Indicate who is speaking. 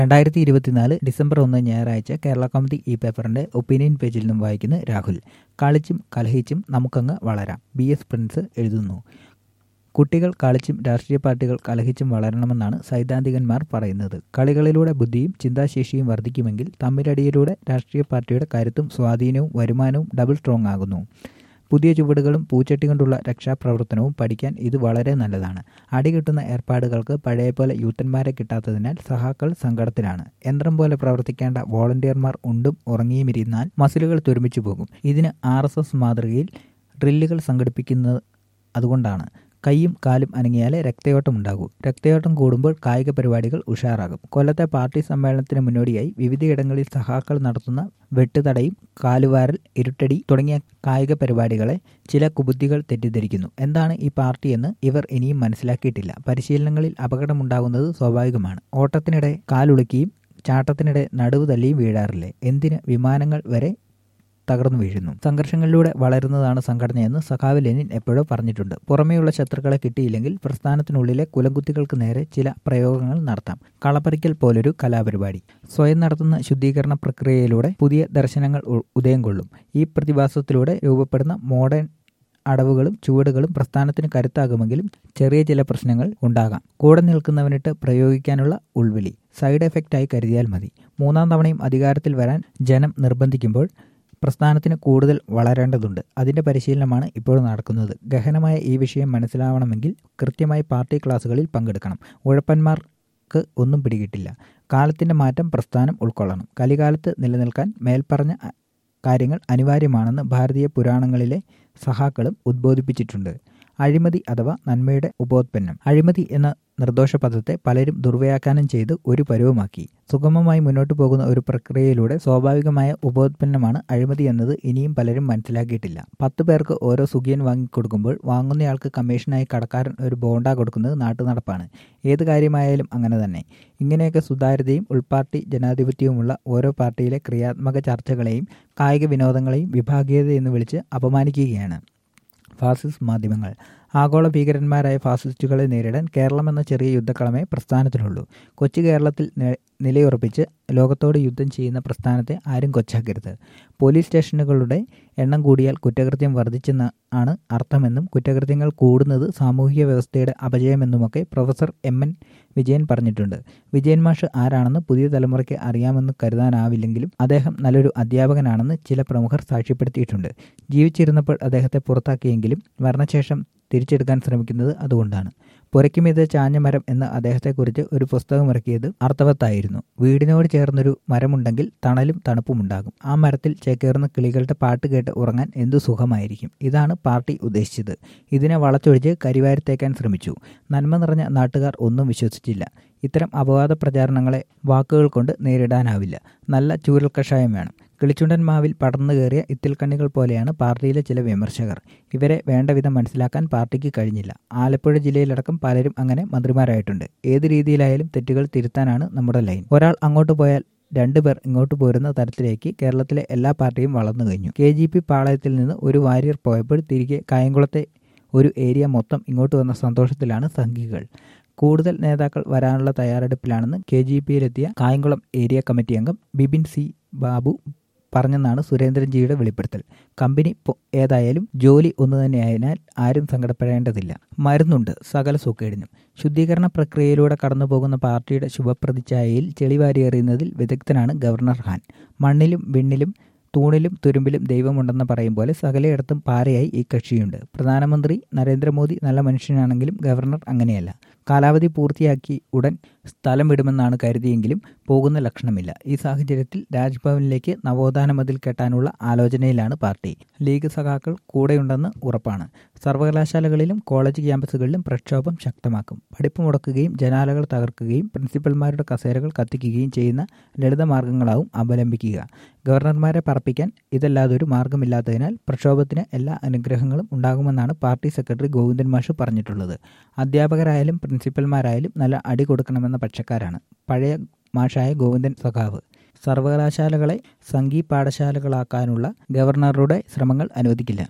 Speaker 1: രണ്ടായിരത്തി ഇരുപത്തിനാല് ഡിസംബർ ഒന്ന് ഞായറാഴ്ച കേരള കൗമുദി ഈ പേപ്പറിന്റെ ഒപ്പീനിയൻ പേജിൽ നിന്നും വായിക്കുന്ന രാഹുൽ കളിച്ചും കലഹിച്ചും നമുക്കങ്ങ് വളരാം ബി എസ് പ്രിൻസ് എഴുതുന്നു കുട്ടികൾ കളിച്ചും രാഷ്ട്രീയ പാർട്ടികൾ കലഹിച്ചും വളരണമെന്നാണ് സൈദ്ധാന്തികന്മാർ പറയുന്നത് കളികളിലൂടെ ബുദ്ധിയും ചിന്താശേഷിയും വർദ്ധിക്കുമെങ്കിൽ തമ്മിലടിയിലൂടെ രാഷ്ട്രീയ പാർട്ടിയുടെ കരുത്തും സ്വാധീനവും വരുമാനവും ഡബിൾ സ്ട്രോങ് ആകുന്നു പുതിയ ചുവടുകളും പൂച്ചട്ടി കൊണ്ടുള്ള രക്ഷാപ്രവർത്തനവും പഠിക്കാൻ ഇത് വളരെ നല്ലതാണ് അടികിട്ടുന്ന ഏർപ്പാടുകൾക്ക് പഴയപോലെ യൂത്തന്മാരെ കിട്ടാത്തതിനാൽ സഹാക്കൾ സങ്കടത്തിലാണ് യന്ത്രം പോലെ പ്രവർത്തിക്കേണ്ട വോളണ്ടിയർമാർ ഉണ്ടും ഉറങ്ങിയുമിരുന്നാൽ മസിലുകൾ തുരുമിച്ചു പോകും ഇതിന് ആർ എസ് എസ് മാതൃകയിൽ ഡ്രില്ലുകൾ സംഘടിപ്പിക്കുന്നത് അതുകൊണ്ടാണ് കൈയും കാലും അനങ്ങിയാലേ രക്തയോട്ടം ഉണ്ടാകൂ രക്തയോട്ടം കൂടുമ്പോൾ കായിക പരിപാടികൾ ഉഷാറാകും കൊല്ലത്തെ പാർട്ടി സമ്മേളനത്തിന് മുന്നോടിയായി വിവിധയിടങ്ങളിൽ സഹാക്കൾ നടത്തുന്ന വെട്ടുതടയും കാലുവാരൽ ഇരുട്ടടി തുടങ്ങിയ കായിക പരിപാടികളെ ചില കുബുദ്ധികൾ തെറ്റിദ്ധരിക്കുന്നു എന്താണ് ഈ പാർട്ടി എന്ന് ഇവർ ഇനിയും മനസ്സിലാക്കിയിട്ടില്ല പരിശീലനങ്ങളിൽ അപകടമുണ്ടാകുന്നത് സ്വാഭാവികമാണ് ഓട്ടത്തിനിടെ കാലുളുക്കിയും ചാട്ടത്തിനിടെ നടുവ് തല്ലിയും വീഴാറില്ലേ എന്തിന് വിമാനങ്ങൾ വരെ തകർന്നു വീഴുന്നു സംഘർഷങ്ങളിലൂടെ വളരുന്നതാണ് സംഘടനയെന്ന് സഖാവ് ലെനിൻ എപ്പോഴോ പറഞ്ഞിട്ടുണ്ട് പുറമേയുള്ള ശത്രുക്കളെ കിട്ടിയില്ലെങ്കിൽ പ്രസ്ഥാനത്തിനുള്ളിലെ കുലംകുത്തികൾക്ക് നേരെ ചില പ്രയോഗങ്ങൾ നടത്താം കളപ്പറിക്കൽ പോലൊരു കലാപരിപാടി സ്വയം നടത്തുന്ന ശുദ്ധീകരണ പ്രക്രിയയിലൂടെ പുതിയ ദർശനങ്ങൾ ഉദയം കൊള്ളും ഈ പ്രതിഭാസത്തിലൂടെ രൂപപ്പെടുന്ന മോഡേൺ അടവുകളും ചുവടുകളും പ്രസ്ഥാനത്തിന് കരുത്താകുമെങ്കിലും ചെറിയ ചില പ്രശ്നങ്ങൾ ഉണ്ടാകാം കൂടെ നിൽക്കുന്നവനിട്ട് പ്രയോഗിക്കാനുള്ള ഉൾവിളി സൈഡ് എഫക്റ്റായി കരുതിയാൽ മതി മൂന്നാം തവണയും അധികാരത്തിൽ വരാൻ ജനം നിർബന്ധിക്കുമ്പോൾ പ്രസ്ഥാനത്തിന് കൂടുതൽ വളരേണ്ടതുണ്ട് അതിന്റെ പരിശീലനമാണ് ഇപ്പോൾ നടക്കുന്നത് ഗഹനമായ ഈ വിഷയം മനസ്സിലാവണമെങ്കിൽ കൃത്യമായി പാർട്ടി ക്ലാസുകളിൽ പങ്കെടുക്കണം ഉഴപ്പന്മാർക്ക് ഒന്നും പിടികിട്ടില്ല കാലത്തിന്റെ മാറ്റം പ്രസ്ഥാനം ഉൾക്കൊള്ളണം കലികാലത്ത് നിലനിൽക്കാൻ മേൽപ്പറഞ്ഞ കാര്യങ്ങൾ അനിവാര്യമാണെന്ന് ഭാരതീയ പുരാണങ്ങളിലെ സഹാക്കളും ഉദ്ബോധിപ്പിച്ചിട്ടുണ്ട് അഴിമതി അഥവാ നന്മയുടെ ഉപോത്പന്നം അഴിമതി എന്ന നിർദോഷ പദത്തെ പലരും ദുർവ്യാഖ്യാനം ചെയ്ത് ഒരു പരുവമാക്കി സുഗമമായി മുന്നോട്ട് പോകുന്ന ഒരു പ്രക്രിയയിലൂടെ സ്വാഭാവികമായ ഉപോത്പന്നമാണ് അഴിമതി എന്നത് ഇനിയും പലരും മനസ്സിലാക്കിയിട്ടില്ല പത്ത് പേർക്ക് ഓരോ സുഖിയൻ വാങ്ങിക്കൊടുക്കുമ്പോൾ വാങ്ങുന്നയാൾക്ക് കമ്മീഷനായി കടക്കാരൻ ഒരു ബോണ്ട കൊടുക്കുന്നത് നാട്ടുനടപ്പാണ് ഏത് കാര്യമായാലും അങ്ങനെ തന്നെ ഇങ്ങനെയൊക്കെ സുതാര്യതയും ഉൾപാർട്ടി ജനാധിപത്യവുമുള്ള ഓരോ പാർട്ടിയിലെ ക്രിയാത്മക ചർച്ചകളെയും കായിക വിനോദങ്ങളെയും വിഭാഗീയത എന്ന് വിളിച്ച് അപമാനിക്കുകയാണ് ഫാസിസ്റ്റ് മാധ്യമങ്ങൾ ആഗോള ഭീകരന്മാരായ ഫാസിസ്റ്റുകളെ നേരിടാൻ കേരളം എന്ന ചെറിയ യുദ്ധക്കളമേ പ്രസ്ഥാനത്തിനുള്ളൂ കൊച്ചു കേരളത്തിൽ നിലയുറപ്പിച്ച് ലോകത്തോട് യുദ്ധം ചെയ്യുന്ന പ്രസ്ഥാനത്തെ ആരും കൊച്ചാക്കരുത് പോലീസ് സ്റ്റേഷനുകളുടെ എണ്ണം കൂടിയാൽ കുറ്റകൃത്യം വർദ്ധിച്ചെന്ന് ആണ് അർത്ഥമെന്നും കുറ്റകൃത്യങ്ങൾ കൂടുന്നത് സാമൂഹിക വ്യവസ്ഥയുടെ അപജയമെന്നുമൊക്കെ പ്രൊഫസർ എം എൻ വിജയൻ പറഞ്ഞിട്ടുണ്ട് വിജയൻ മാഷ് ആരാണെന്ന് പുതിയ തലമുറയ്ക്ക് അറിയാമെന്ന് കരുതാനാവില്ലെങ്കിലും അദ്ദേഹം നല്ലൊരു അധ്യാപകനാണെന്ന് ചില പ്രമുഖർ സാക്ഷ്യപ്പെടുത്തിയിട്ടുണ്ട് ജീവിച്ചിരുന്നപ്പോൾ അദ്ദേഹത്തെ പുറത്താക്കിയെങ്കിലും മരണശേഷം തിരിച്ചെടുക്കാൻ ശ്രമിക്കുന്നത് അതുകൊണ്ടാണ് പുരയ്ക്കുമീത് ചാഞ്ഞ മരം എന്ന അദ്ദേഹത്തെക്കുറിച്ച് ഒരു പുസ്തകം ഇറക്കിയത് അർത്ഥവത്തായിരുന്നു വീടിനോട് ചേർന്നൊരു മരമുണ്ടെങ്കിൽ തണലും തണുപ്പുമുണ്ടാകും ആ മരത്തിൽ ചേക്കേറുന്ന കിളികളുടെ പാട്ട് കേട്ട് ഉറങ്ങാൻ എന്തു സുഖമായിരിക്കും ഇതാണ് പാർട്ടി ഉദ്ദേശിച്ചത് ഇതിനെ വളച്ചൊഴിച്ച് കരിവാരിത്തേക്കാൻ ശ്രമിച്ചു നന്മ നിറഞ്ഞ നാട്ടുകാർ ഒന്നും വിശ്വസിച്ചില്ല ഇത്തരം അപവാദ പ്രചാരണങ്ങളെ വാക്കുകൾ കൊണ്ട് നേരിടാനാവില്ല നല്ല ചൂരൽ കഷായം വേണം കിളിച്ചുണ്ടൻ മാവിൽ പടർന്നു കയറിയ ഇത്തിൽക്കണ്ണികൾ പോലെയാണ് പാർട്ടിയിലെ ചില വിമർശകർ ഇവരെ വേണ്ട വിധം മനസ്സിലാക്കാൻ പാർട്ടിക്ക് കഴിഞ്ഞില്ല ആലപ്പുഴ ജില്ലയിലടക്കം പലരും അങ്ങനെ മന്ത്രിമാരായിട്ടുണ്ട് ഏത് രീതിയിലായാലും തെറ്റുകൾ തിരുത്താനാണ് നമ്മുടെ ലൈൻ ഒരാൾ അങ്ങോട്ട് പോയാൽ രണ്ടുപേർ ഇങ്ങോട്ട് പോരുന്ന തരത്തിലേക്ക് കേരളത്തിലെ എല്ലാ പാർട്ടിയും വളർന്നു കഴിഞ്ഞു കെ ജി പി പാളയത്തിൽ നിന്ന് ഒരു വാരിയർ പോയപ്പോൾ തിരികെ കായംകുളത്തെ ഒരു ഏരിയ മൊത്തം ഇങ്ങോട്ട് വന്ന സന്തോഷത്തിലാണ് സംഘികൾ കൂടുതൽ നേതാക്കൾ വരാനുള്ള തയ്യാറെടുപ്പിലാണെന്ന് കെ ജി പിയിലെത്തിയ കായംകുളം ഏരിയ കമ്മിറ്റി അംഗം ബിപിൻ സി ബാബു പറഞ്ഞെന്നാണ് സുരേന്ദ്രൻജിയുടെ വെളിപ്പെടുത്തൽ കമ്പനി ഏതായാലും ജോലി ഒന്നു തന്നെയായതിനാൽ ആരും സങ്കടപ്പെടേണ്ടതില്ല മരുന്നുണ്ട് സകല സുക്കേടിനും ശുദ്ധീകരണ പ്രക്രിയയിലൂടെ കടന്നുപോകുന്ന പാർട്ടിയുടെ ശുഭപ്രതിച്ഛായയിൽ ചെളിവാരിയെറിയുന്നതിൽ വിദഗ്ധനാണ് ഗവർണർ ഹാൻ മണ്ണിലും വിണ്ണിലും തൂണിലും തുരുമ്പിലും ദൈവമുണ്ടെന്ന് പറയും പോലെ സകലയിടത്തും പാരയായി ഈ കക്ഷിയുണ്ട് പ്രധാനമന്ത്രി നരേന്ദ്രമോദി നല്ല മനുഷ്യനാണെങ്കിലും ഗവർണർ അങ്ങനെയല്ല കാലാവധി പൂർത്തിയാക്കി ഉടൻ സ്ഥലം വിടുമെന്നാണ് കരുതിയെങ്കിലും പോകുന്ന ലക്ഷണമില്ല ഈ സാഹചര്യത്തിൽ രാജ്ഭവനിലേക്ക് നവോത്ഥാന മതിൽ കെട്ടാനുള്ള ആലോചനയിലാണ് പാർട്ടി ലീഗ് സഖാക്കൾ കൂടെയുണ്ടെന്ന് ഉറപ്പാണ് സർവകലാശാലകളിലും കോളേജ് ക്യാമ്പസുകളിലും പ്രക്ഷോഭം ശക്തമാക്കും പഠിപ്പ് മുടക്കുകയും ജനാലകൾ തകർക്കുകയും പ്രിൻസിപ്പൽമാരുടെ കസേരകൾ കത്തിക്കുകയും ചെയ്യുന്ന ലളിതമാർഗങ്ങളാവും അവലംബിക്കുക ഗവർണർമാരെ പറപ്പിക്കാൻ ഇതല്ലാതൊരു മാർഗമില്ലാത്തതിനാൽ പ്രക്ഷോഭത്തിന് എല്ലാ അനുഗ്രഹങ്ങളും ഉണ്ടാകുമെന്നാണ് പാർട്ടി സെക്രട്ടറി ഗോവിന്ദൻ മാഷ് പറഞ്ഞിട്ടുള്ളത് അധ്യാപകരായാലും പ്രിൻസിപ്പൽമാരായാലും നല്ല അടി കൊടുക്കണമെന്ന പക്ഷക്കാരാണ് പഴയ മാഷായ ഗോവിന്ദൻ സഖാവ് സർവകലാശാലകളെ സംഘീ പാഠശാലകളാക്കാനുള്ള ഗവർണറുടെ ശ്രമങ്ങൾ അനുവദിക്കില്ല